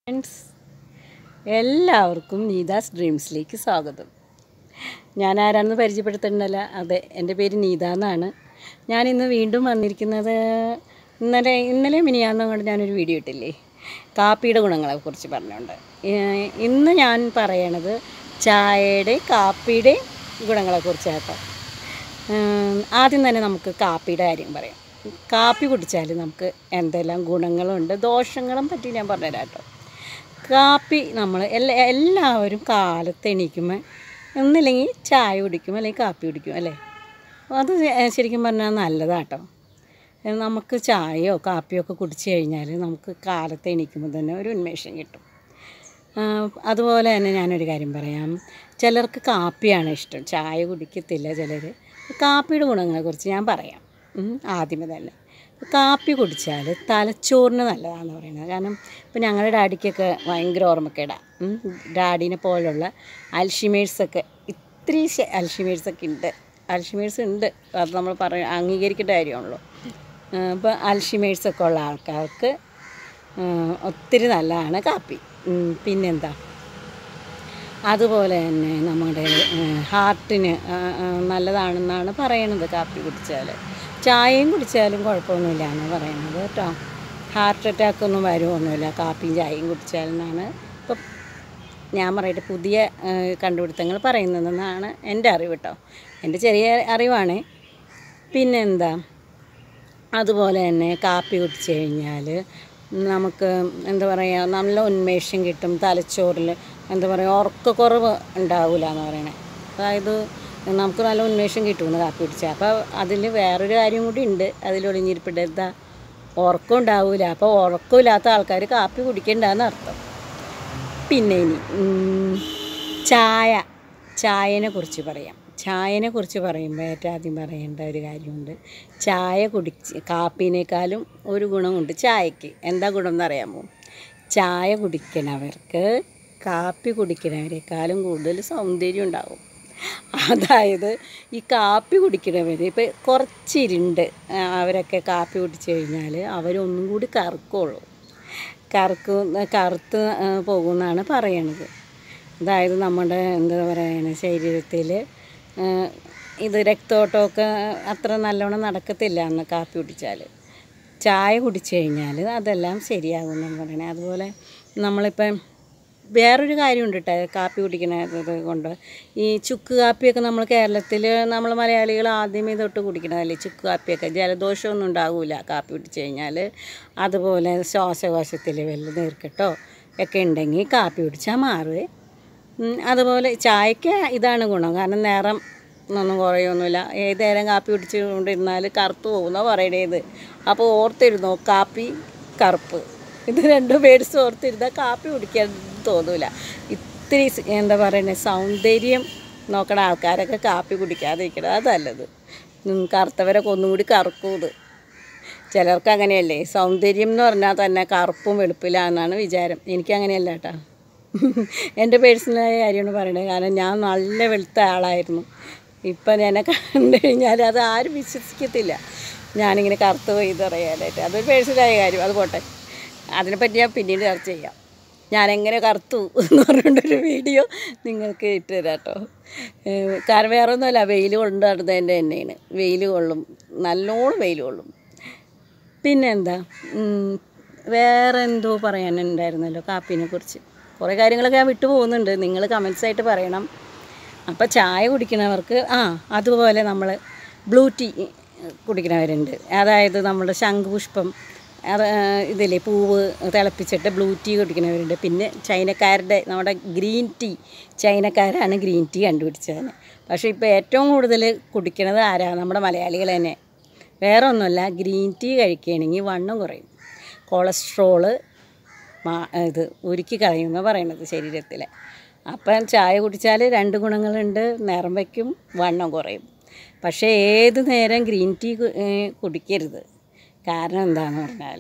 friends എല്ലാവർക്കും നീതാസ് ഡ്രീംസിലേക്ക് സ്വാഗതം ഞാൻ ആരാണെന്ന് പരിചയപ്പെടുത്തുന്നുണ്ടല്ലോ അതെ എൻ്റെ പേര് നീത എന്നാണ് ഞാനിന്ന് വീണ്ടും വന്നിരിക്കുന്നത് ഇന്നലെ ഇന്നലെ മിനിയാന്നും കൊണ്ട് ഞാനൊരു വീഡിയോ ഇട്ടില്ലേ കാപ്പിയുടെ ഗുണങ്ങളെക്കുറിച്ച് പറഞ്ഞുകൊണ്ട് ഏഹ് ഇന്ന് ഞാൻ പറയണത് ചായയുടെ കാപ്പിയുടെ ഗുണങ്ങളെക്കുറിച്ചാട്ടോ ഉം, ആദ്യം തന്നെ നമുക്ക് കാപ്പിയുടെ കാര്യം പറയാം കാപ്പി കുടിച്ചാൽ നമുക്ക് എന്തെല്ലാം ഗുണങ്ങളുണ്ട് ദോഷങ്ങളും പറ്റി ഞാൻ പറഞ്ഞുതരാം കേട്ടോ കാപ്പി നമ്മൾ എല്ലാ എല്ലാവരും കാലത്ത് എണീക്കുമ്പോൾ ഒന്നില്ലെങ്കിൽ ചായ കുടിക്കും അല്ലെങ്കിൽ കാപ്പി കുടിക്കും അല്ലേ അത് ശരിക്കും പറഞ്ഞാൽ നല്ലതാട്ടോ നമുക്ക് ചായയോ കാപ്പിയോ ഒക്കെ കുടിച്ച് കഴിഞ്ഞാൽ നമുക്ക് കാലത്ത് എണീക്കുമ്പോൾ തന്നെ ഒരു ഉന്മേഷം കിട്ടും ആ, അതുപോലെ തന്നെ ഞാനൊരു കാര്യം പറയാം ചിലർക്ക് കാപ്പിയാണ് ഇഷ്ടം ചായ കുടിക്കത്തില്ല ചിലർ കാപ്പിയുടെ ഗുണങ്ങളെക്കുറിച്ച് ഞാൻ പറയാം ഉം, ആദ്യമേ തന്നെ കാപ്പി കുടിച്ചാൽ തലച്ചോറിന് നല്ലതാണെന്ന് പറയുന്നത് കാരണം ഇപ്പം ഞങ്ങളുടെ ഡാഡിക്കൊക്കെ ഭയങ്കര ഓർമ്മക്കേടാണ് ഉം, ഡാഡിനെ പോലുള്ള അൽഷിമേഴ്സൊക്കെ ഇത്തിരി അൽഷിമേഴ്സൊക്കെ ഉണ്ട് അൽഷിമേഴ്സ് ഉണ്ട് അത് നമ്മൾ പറയ അംഗീകരിക്കേണ്ട കാര്യമാണല്ലോ അപ്പോൾ അൽഷിമേഴ്സൊക്കെ ഉള്ള ആൾക്കാർക്ക് ആ, ഒത്തിരി നല്ലതാണ് കാപ്പി ഉം, പിന്നെന്താ അതുപോലെ തന്നെ നമ്മുടെ ഹാർട്ടിന് നല്ലതാണെന്നാണ് പറയണത് കാപ്പി കുടിച്ചാൽ ചായയും കുടിച്ചാലും കുഴപ്പമൊന്നുമില്ല എന്ന് പറയണത് കേട്ടോ ഹാർട്ട് അറ്റാക്ക് ഒന്നും വരുമൊന്നുമില്ല കാപ്പിയും ചായയും കുടിച്ചാലെന്നാണ് ഇപ്പം ഞാൻ പറയട്ടെ പുതിയ ആ, കണ്ടുപിടുത്തങ്ങൾ പറയുന്നതെന്നാണ് എൻ്റെ അറിവ് കേട്ടോ എൻ്റെ ചെറിയ അറിവാണ് പിന്നെന്താ അതുപോലെ തന്നെ കാപ്പി കുടിച്ച് കഴിഞ്ഞാൽ നമുക്ക് എന്താ പറയുക നല്ല ഉന്മേഷം കിട്ടും തലച്ചോറിൽ എന്താ പറയുക ഉറക്കക്കുറവ് ഉണ്ടാവില്ല എന്ന് പറയണേ അതായത് നമുക്ക് നല്ല ഉന്മേഷം കിട്ടുമെന്ന് കാപ്പി കുടിച്ചാൽ അപ്പോൾ അതിൽ വേറൊരു കാര്യം കൂടി ഉണ്ട് അതിലൊളിഞ്ഞിരിപ്പിട്ട് എന്താ ഉറക്കം ഉണ്ടാവില്ല അപ്പോൾ ഉറക്കമില്ലാത്ത ആൾക്കാർ കാപ്പി കുടിക്കണ്ടെന്ന് അർത്ഥം പിന്നെ ഇനി ഉം, ചായ ചായനെ കുറിച്ച് പറയാം ചായനെ കുറിച്ച് പറയുമ്പോൾ ഏറ്റവും ആദ്യം പറയേണ്ട ഒരു കാര്യമുണ്ട് ചായ കുടിച്ച് കാപ്പിനേക്കാളും ഒരു ഗുണമുണ്ട് ചായക്ക് എന്താ ഗുണം എന്നറിയാമോ ചായ കുടിക്കണവർക്ക് കാപ്പി കുടിക്കണവരെക്കാളും കൂടുതൽ സൗന്ദര്യം ഉണ്ടാവും അതായത് ഈ കാപ്പി കുടിക്കണവർ ഇപ്പോൾ കുറച്ചിരുണ്ട് ആ, അവരൊക്കെ കാപ്പി കുടിച്ച് കഴിഞ്ഞാൽ അവരൊന്നും കൂടി കറുക്കുള്ളൂ കറുക്കും കറുത്ത് ആ, പോകുമെന്നാണ് പറയണത് അതായത് നമ്മുടെ എന്താ പറയുക ശരീരത്തിൽ ഇത് രക്തോട്ടമൊക്കെ അത്ര നല്ലോണം നടക്കത്തില്ല എന്ന് കാപ്പി കുടിച്ചാൽ ചായ കുടിച്ച് കഴിഞ്ഞാൽ അതെല്ലാം ശരിയാകുമെന്നാണ് പറയണത് അതുപോലെ നമ്മളിപ്പം വേറൊരു കാര്യമുണ്ട് കേട്ടോ കാപ്പി കുടിക്കുന്നത് കൊണ്ട് ഈ ചുക്ക് കാപ്പിയൊക്കെ നമ്മൾ കേരളത്തിൽ നമ്മൾ മലയാളികൾ ആദ്യമേ തൊട്ട് കുടിക്കണതല്ലേ ചുക്ക് കാപ്പിയൊക്കെ ജലദോഷമൊന്നും ഉണ്ടാകില്ല കാപ്പി കുടിച്ച് കഴിഞ്ഞാൽ അതുപോലെ ശ്വാസകോശത്തിൽ വല്ല നീർക്കെട്ടോ ഒക്കെ ഉണ്ടെങ്കിൽ കാപ്പി കുടിച്ചാൽ മാറുവേ ഉം, അതുപോലെ ചായക്ക് ഇതാണ് ഗുണം കാരണം നേരം ഒന്നും കുറയൊന്നുമില്ല ഏത് നേരം കാപ്പി കുടിച്ചുകൊണ്ടിരുന്നാൽ കറുത്ത് പോകുന്ന പറയണേത് അപ്പോൾ ഓർത്തിരുന്നോ കാപ്പി കറുപ്പ് ഇത് രണ്ടും വേടിച്ച് ഓർത്തിരുന്നാൽ കാപ്പി കുടിക്കാൻ തോന്നൂല ഇത്തിരി സ് എന്താ പറയുന്നത് സൗന്ദര്യം നോക്കണ ആൾക്കാരൊക്കെ കാപ്പി കുടിക്കാതെ ഇരിക്കണം അത് നല്ലത് ഉം, കറുത്തവരൊക്കെ ഒന്നും കൂടി കറുക്കൂത് ചിലർക്ക് അങ്ങനെയല്ലേ സൗന്ദര്യം എന്ന് പറഞ്ഞാൽ തന്നെ കറുപ്പും വെളുപ്പിലാന്നാണ് വിചാരം എനിക്കങ്ങനെയല്ല കേട്ടോ എൻ്റെ പേഴ്സണലായ കാര്യമാണ് പറയണത് കാരണം ഞാൻ നല്ല വെളുത്ത ആളായിരുന്നു ഇപ്പം എന്നെ കണ്ടു കഴിഞ്ഞാൽ അത് ആരും വിശ്വസിക്കത്തില്ല ഞാനിങ്ങനെ കറുത്ത് പോയി എന്ന് പറയാനായിട്ട് അതൊരു പേഴ്സണലായ കാര്യം അത് പോട്ടെ അതിനെപ്പറ്റി ഞാൻ പിന്നീട് ചർച്ച ചെയ്യാം ഞാനെങ്ങനെ കറുത്തു എന്ന് പറഞ്ഞുകൊണ്ടൊരു വീഡിയോ നിങ്ങൾക്ക് ഇട്ട് തരാം കേട്ടോ ഏഹ് കാരണം വേറെ ഒന്നുമല്ല വെയിൽ കൊണ്ട് നടന്നതിൻ്റെ തന്നെയാണ് വെയിൽ കൊള്ളും നല്ലോണം വെയിൽ കൊള്ളും പിന്നെന്താ ഉം, വേറെ എന്തോ പറയാനുണ്ടായിരുന്നല്ലോ കാപ്പീനെ കുറിച്ച് കുറേ കാര്യങ്ങളൊക്കെ ഞാൻ വിട്ടു പോകുന്നുണ്ട് നിങ്ങൾ കമൻസ് ആയിട്ട് പറയണം അപ്പോൾ ചായ കുടിക്കുന്നവർക്ക് ആ അതുപോലെ നമ്മൾ ബ്ലൂ ടീ കുടിക്കുന്നവരുണ്ട് അതായത് നമ്മുടെ ശംഖുപുഷ്പം അത് ഇതിലെ പൂവ് തിളപ്പിച്ചിട്ട് ബ്ലൂ ടീ കുടിക്കുന്നവരുണ്ട് പിന്നെ ചൈനക്കാരുടെ നമ്മുടെ ഗ്രീൻ ടീ ചൈനക്കാരാണ് ഗ്രീൻ ടീ കണ്ടുപിടിച്ചതിന് പക്ഷേ ഇപ്പോൾ ഏറ്റവും കൂടുതൽ കുടിക്കുന്നത് ആരാ നമ്മുടെ മലയാളികൾ തന്നെ വേറെ ഒന്നുമല്ല ഗ്രീൻ ടീ കഴിക്കുകയാണെങ്കിൽ വണ്ണം കുറയും കൊളസ്ട്രോള് മാ ഇത് ഉരുക്കി കളയുമെന്ന് പറയണത് ശരീരത്തിൽ അപ്പം ചായ കുടിച്ചാൽ രണ്ട് ഗുണങ്ങളുണ്ട് നിറം വയ്ക്കും വണ്ണം കുറയും പക്ഷേ ഏത് നേരം ഗ്രീൻ ടീ കു- ഏ, കുടിക്കരുത് കാരണം എന്താണെന്ന് പറഞ്ഞാൽ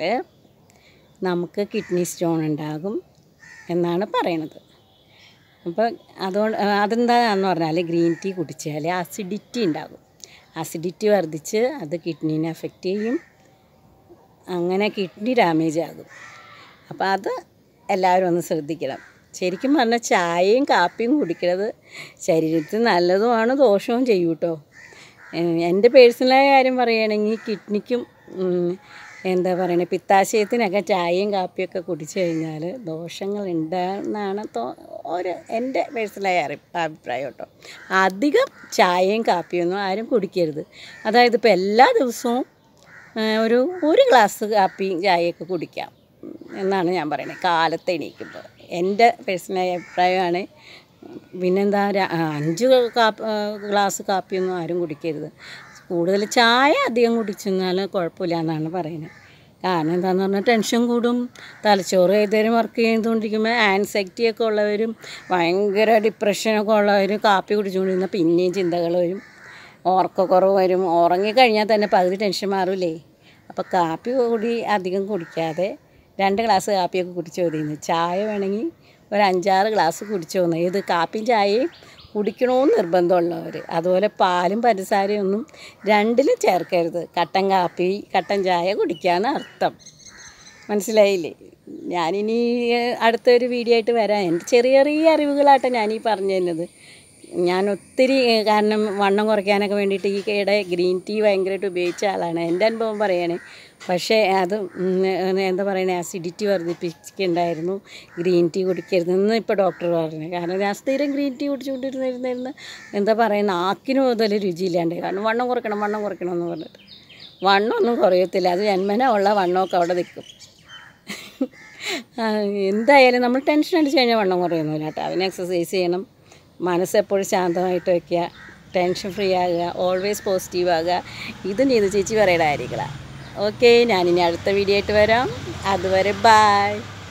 നമുക്ക് കിഡ്നി സ്റ്റോൺ ഉണ്ടാകും എന്നാണ് പറയണത് അപ്പോൾ അതുകൊണ്ട് അതെന്താണെന്ന് പറഞ്ഞാൽ ഗ്രീൻ ടീ കുടിച്ചാൽ അസിഡിറ്റി ഉണ്ടാകും അസിഡിറ്റി വർദ്ധിച്ച് അത് കിഡ്നീനെ അഫക്റ്റ് ചെയ്യും അങ്ങനെ കിഡ്നി ഡാമേജ് ആകും അപ്പോൾ അത് എല്ലാവരും ഒന്ന് ശ്രദ്ധിക്കണം ശരിക്കും പറഞ്ഞാൽ ചായയും കാപ്പിയും കുടിക്കുന്നത് ശരീരത്തിന് നല്ലതുമാണ് ദോഷവും ചെയ്യും കേട്ടോ എൻ്റെ പേഴ്സണലായ കാര്യം പറയുകയാണെങ്കിൽ കിഡ്നിക്കും ഉം, എന്താ പറയണേ പിത്താശയത്തിനൊക്കെ ചായയും കാപ്പിയൊക്കെ കുടിച്ചു കഴിഞ്ഞാൽ ദോഷങ്ങൾ ഉണ്ടാകുന്നതാണ് തോ ഒരു എൻ്റെ പേഴ്സണലായ അറി അഭിപ്രായം കേട്ടോ അധികം ചായയും കാപ്പിയൊന്നും ആരും കുടിക്കരുത് അതായത് ഇപ്പോൾ എല്ലാ ദിവസവും ആ, ഒരു ഒരു ഗ്ലാസ് കാപ്പിയും ചായയൊക്കെ കുടിക്കാം എന്നാണ് ഞാൻ പറയുന്നത് കാലത്ത് എണീക്കുമ്പോൾ എൻ്റെ പേഴ്സണൽ അഭിപ്രായമാണ് പിന്നെന്താ ര- ആ, അഞ്ച് കാപ്പ് ആ, ഗ്ലാസ് കാപ്പിയൊന്നും ആരും കുടിക്കരുത് കൂടുതൽ ചായ അധികം കുടിച്ചെന്നാൽ കുഴപ്പമില്ല എന്നാണ് പറയുന്നത് കാരണം എന്താണെന്ന് പറഞ്ഞാൽ ടെൻഷൻ കൂടും തലച്ചോറ് ഏതെങ്കിലും വർക്ക് ചെയ്തുകൊണ്ടിരിക്കുമ്പോൾ ആൻസൈറ്റി ഒക്കെ ഉള്ളവരും ഭയങ്കര ഡിപ്രഷനൊക്കെ ഉള്ളവരും കാപ്പി കുടിച്ചുകൊണ്ടിരുന്ന പിന്നെയും ചിന്തകൾ വരും ഉറക്കക്കുറവ് വരും ഉറങ്ങിക്കഴിഞ്ഞാൽ തന്നെ പകുതി ടെൻഷൻ മാറൂലേ അപ്പോൾ കാപ്പി കൂടി അധികം കുടിക്കാതെ രണ്ട് ഗ്ലാസ് കാപ്പിയൊക്കെ കുടിച്ചു മതിയെന്ന് ചായ വേണമെങ്കിൽ ഒരു അഞ്ചാറ് ഗ്ലാസ് കുടിച്ചു വന്നു ഇത് കാപ്പിയും ചായയും കുടിക്കണമെന്ന് നിർബന്ധമുള്ളവർ അതുപോലെ പാലും പഞ്ചസാരയും ഒന്നും രണ്ടിലും ചേർക്കരുത് കട്ടൻ കാപ്പി കട്ടൻ ചായ കുടിക്കാന്ന് അർത്ഥം മനസ്സിലായില്ലേ ഞാനിനി ഏഹ്, അടുത്തൊരു വീഡിയോ ആയിട്ട് വരാം എൻ്റെ ചെറിയ ചെറിയ അറിവുകളാട്ടോ ഞാനീ പറഞ്ഞു തരുന്നത് ഞാൻ ഒത്തിരി ഏഹ്, കാരണം വണ്ണം കുറയ്ക്കാനൊക്കെ വേണ്ടിയിട്ട് ഈ കട ഗ്രീൻ ടീ ഭയങ്കരമായിട്ട് ഉപയോഗിച്ച ആളാണ് എൻ്റെ അനുഭവം പറയണേ പക്ഷേ അത് ഉം, ഏഹ്, എന്താ പറയണേ അസിഡിറ്റി വർദ്ധിപ്പിക്കുന്നുണ്ടായിരുന്നു ഗ്രീൻ ടീ കുടിക്കരുതെന്ന് ഇപ്പോൾ ഡോക്ടർ പറഞ്ഞു കാരണം ഞാൻ സ്ഥിരം ഗ്രീൻ ടീ കുടിച്ചുകൊണ്ടിരുന്നിരുന്നിരുന്ന് എന്താ പറയുക നാക്കിന് മുതൽ രുചിയില്ലാണ്ട് കാരണം വണ്ണം കുറയ്ക്കണം വണ്ണം കുറയ്ക്കണം എന്ന് പറഞ്ഞിട്ട് വണ്ണമൊന്നും കുറയത്തില്ല അത് ജന്മന ഉള്ള വണ്ണമൊക്കെ അവിടെ നിൽക്കും ആ, എന്തായാലും നമ്മൾ ടെൻഷൻ അടിച്ച് കഴിഞ്ഞാൽ വണ്ണം കുറയൊന്നുമില്ല കേട്ടോ അതിന് എക്സസൈസ് ചെയ്യണം മനസ്സെപ്പോഴും ശാന്തമായിട്ട് വയ്ക്കുക ടെൻഷൻ ഫ്രീ ആകുക ഓൾവേസ് പോസിറ്റീവ് ആകുക ഇത് നീതു ചേച്ചി പറയുടെ കാര്യങ്ങളാണ് ഓക്കെ ഞാനിനി അടുത്ത വീഡിയോ ആയിട്ട് വരാം അതുവരെ ബായ്